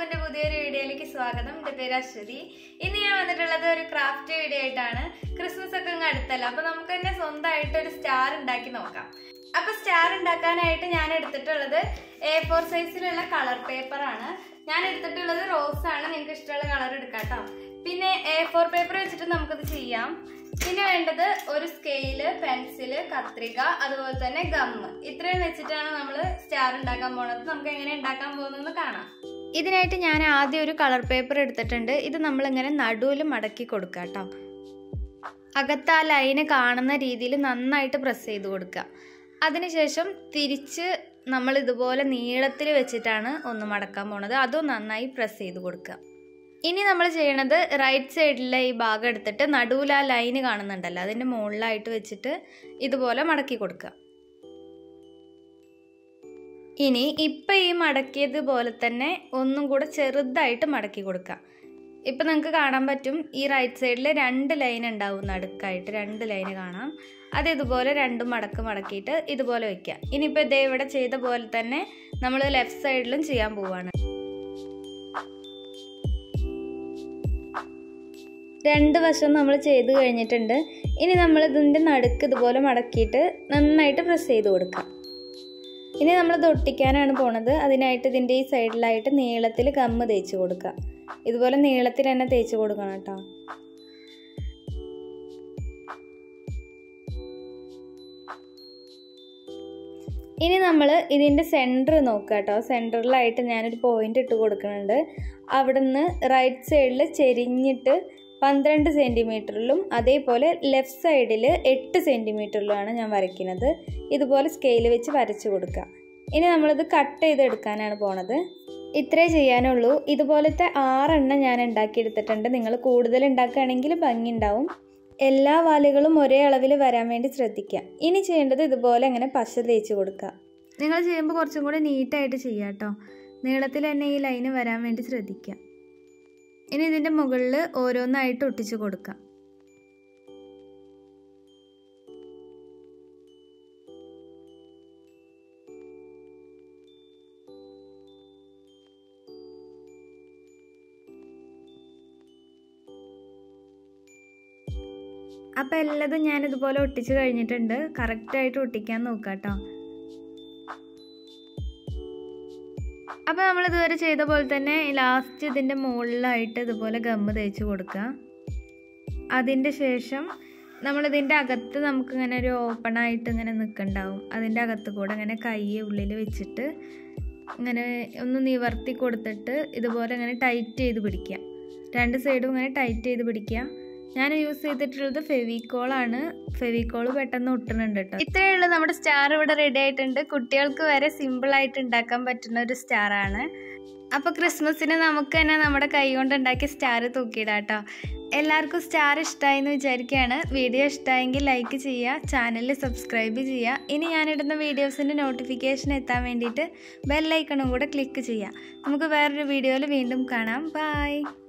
എൻ്റെ പുതിയൊരു വീഡിയോയിലേക്ക് സ്വാഗതം എൻ്റെ പേര് അശ്വതി ഇന്ന് ഞാൻ വന്നിട്ടുള്ളത് ഒരു ക്രാഫ്റ്റ് വീഡിയോ ആയിട്ടാണ് ക്രിസ്മസ് ഒക്കെ അങ്ങ് അടുത്തല്ല അപ്പൊ നമുക്ക് തന്നെ സ്വന്തമായിട്ട് ഒരു സ്റ്റാർ ഉണ്ടാക്കി നോക്കാം അപ്പൊ സ്റ്റാർ ഉണ്ടാക്കാനായിട്ട് ഞാൻ എടുത്തിട്ടുള്ളത് എ ഫോർ സൈസിലുള്ള കളർ പേപ്പർ ആണ് ഞാൻ എടുത്തിട്ടുള്ളത് റോസ് ആണ് നിങ്ങൾക്ക് ഇഷ്ടമുള്ള കളർ എടുക്കാം കേട്ടോ പിന്നെ എ ഫോർ പേപ്പർ വെച്ചിട്ട് നമുക്കത് ചെയ്യാം പിന്നെ വേണ്ടത് ഒരു സ്കെയില് പെൻസില് കത്രിക അതുപോലെ തന്നെ ഗമ്മ് ഇത്രയും വെച്ചിട്ടാണ് നമ്മൾ സ്റ്റാർ ഉണ്ടാക്കാൻ പോണത് നമുക്ക് എങ്ങനെ ഉണ്ടാക്കാൻ പോകുന്നത് കാണാം ഇതിനായിട്ട് ഞാൻ ആദ്യം ഒരു കളർ പേപ്പർ എടുത്തിട്ടുണ്ട് ഇത് നമ്മളിങ്ങനെ നടുവിൽ മടക്കി കൊടുക്കുക കേട്ടോ അകത്ത് ആ ലൈന് കാണുന്ന രീതിയിൽ നന്നായിട്ട് പ്രസ് ചെയ്ത് കൊടുക്കുക അതിനുശേഷം തിരിച്ച് നമ്മൾ ഇതുപോലെ നീളത്തിൽ വെച്ചിട്ടാണ് ഒന്ന് മടക്കാൻ പോണത് അതും നന്നായി പ്രസ് ചെയ്ത് കൊടുക്കുക ഇനി നമ്മൾ ചെയ്യണത് റൈറ്റ് സൈഡിലെ ഈ ഭാഗം എടുത്തിട്ട് നടുവിൽ ആ ലൈന് കാണുന്നുണ്ടല്ലോ അതിൻ്റെ മുകളിലായിട്ട് വെച്ചിട്ട് ഇതുപോലെ മടക്കി കൊടുക്കുക ഇനി ഇപ്പം ഈ മടക്കിയത് പോലെ തന്നെ ഒന്നും കൂടെ ചെറുതായിട്ട് മടക്കി കൊടുക്കുക ഇപ്പം നിങ്ങൾക്ക് കാണാൻ പറ്റും ഈ റൈറ്റ് സൈഡിൽ രണ്ട് ലൈൻ ഉണ്ടാവും നടുക്കായിട്ട് രണ്ട് ലൈൻ കാണാം അത് ഇതുപോലെ രണ്ട് മടക്ക് മടക്കിയിട്ട് ഇതുപോലെ വെക്കുക ഇനിയിപ്പോൾ ഇതേ ഇവിടെ ചെയ്ത പോലെ തന്നെ നമ്മൾ ലെഫ്റ്റ് സൈഡിലും ചെയ്യാൻ പോവുകയാണ് രണ്ട് വശം നമ്മൾ ചെയ്ത് കഴിഞ്ഞിട്ടുണ്ട് ഇനി നമ്മൾ ഇതിൻ്റെ നടുക്ക് ഇതുപോലെ മടക്കിയിട്ട് നന്നായിട്ട് പ്രസ് ചെയ്ത് കൊടുക്കാം ഇനി നമ്മൾ ഇത് ഒട്ടിക്കാനാണ് പോണത് അതിനായിട്ട് ഇതിൻ്റെ ഈ സൈഡിലായിട്ട് നീളത്തിൽ ഗമ്മ് തേച്ച് കൊടുക്കുക ഇതുപോലെ നീളത്തിൽ തന്നെ തേച്ച് കൊടുക്കണം കേട്ടോ ഇനി നമ്മൾ ഇതിൻ്റെ സെൻറ്റർ നോക്കുക കേട്ടോ സെൻറ്ററിലായിട്ട് ഞാനൊരു പോയിന്റ് ഇട്ട് കൊടുക്കുന്നുണ്ട് അവിടുന്ന് റൈറ്റ് സൈഡിൽ ചെരിഞ്ഞിട്ട് പന്ത്രണ്ട് സെൻറ്റിമീറ്ററിലും അതേപോലെ ലെഫ്റ്റ് സൈഡിൽ എട്ട് സെൻറ്റിമീറ്ററിലുമാണ് ഞാൻ വരയ്ക്കുന്നത് ഇതുപോലെ സ്കെയിൽ വെച്ച് വരച്ച് കൊടുക്കുക ഇനി നമ്മളിത് കട്ട് ചെയ്തെടുക്കാനാണ് പോണത് ഇത്രേ ചെയ്യാനുള്ളൂ ഇതുപോലത്തെ ആറെണ്ണം ഞാൻ ഉണ്ടാക്കിയെടുത്തിട്ടുണ്ട് നിങ്ങൾ കൂടുതൽ ഉണ്ടാക്കുകയാണെങ്കിൽ ഭംഗി ഉണ്ടാവും എല്ലാ വാലുകളും ഒരേ അളവിൽ വരാൻ വേണ്ടി ശ്രദ്ധിക്കുക ഇനി ചെയ്യേണ്ടത് ഇതുപോലെ ഇങ്ങനെ പശ തേച്ച് കൊടുക്കുക നിങ്ങൾ ചെയ്യുമ്പോൾ കുറച്ചും കൂടെ നീറ്റായിട്ട് ചെയ്യുക കേട്ടോ നീളത്തിൽ തന്നെ ഈ ലൈന് വരാൻ വേണ്ടി ശ്രദ്ധിക്കുക ഇനി ഇതിൻ്റെ മുകളിൽ ഓരോന്നായിട്ട് ഒട്ടിച്ച് കൊടുക്കാം അപ്പം എല്ലാതും ഞാൻ ഇതുപോലെ ഒട്ടിച്ച് കഴിഞ്ഞിട്ടുണ്ട് കറക്റ്റായിട്ട് ഒട്ടിക്കാൻ നോക്കാം കേട്ടോ അപ്പോൾ നമ്മൾ ഇതുവരെ ചെയ്ത പോലെ തന്നെ ലാസ്റ്റ് ഇതിൻ്റെ മുകളിലായിട്ട് ഇതുപോലെ ഗമ്മ് തേച്ച് കൊടുക്കുക അതിൻ്റെ ശേഷം നമ്മളിതിൻ്റെ അകത്ത് നമുക്കിങ്ങനെ ഒരു ഓപ്പൺ ആയിട്ട് ഇങ്ങനെ നിൽക്കുന്നുണ്ടാവും അതിൻ്റെ അകത്ത് കൂടെ ഇങ്ങനെ കൈ ഉള്ളിൽ വെച്ചിട്ട് ഇങ്ങനെ ഒന്ന് നിവർത്തി കൊടുത്തിട്ട് ഇതുപോലെ ഇങ്ങനെ ടൈറ്റ് ചെയ്ത് പിടിക്കുക രണ്ട് സൈഡും ഇങ്ങനെ ടൈറ്റ് ചെയ്ത് പിടിക്കുക ഞാൻ യൂസ് ചെയ്തിട്ടുള്ളത് ഫെവിക്കോളാണ് ഫെവിക്കോൾ പെട്ടെന്ന് ഒട്ടുന്നുണ്ട് കേട്ടോ ഇത്രയേ ഉള്ളൂ നമ്മുടെ സ്റ്റാർ ഇവിടെ റെഡി ആയിട്ടുണ്ട് കുട്ടികൾക്ക് വരെ സിമ്പിൾ ആയിട്ട് ഉണ്ടാക്കാൻ പറ്റുന്ന ഒരു സ്റ്റാർ ആണ് അപ്പോൾ ക്രിസ്മസിന് നമുക്ക് തന്നെ നമ്മുടെ കൈ കൊണ്ട് ഉണ്ടാക്കിയ സ്റ്റാർ തൂക്കിയിടാം കേട്ടോ എല്ലാവർക്കും സ്റ്റാർ ഇഷ്ടമായി എന്ന് വിചാരിക്കുകയാണ് വീഡിയോ ഇഷ്ടമായെങ്കിൽ ലൈക്ക് ചെയ്യുക ചാനൽ സബ്സ്ക്രൈബ് ചെയ്യുക ഇനി ഞാനിടുന്ന വീഡിയോസിൻ്റെ നോട്ടിഫിക്കേഷൻ എത്താൻ വേണ്ടിയിട്ട് ബെല്ലൈക്കണും കൂടെ ക്ലിക്ക് ചെയ്യുക നമുക്ക് വേറൊരു വീഡിയോയിൽ വീണ്ടും കാണാം ബായ്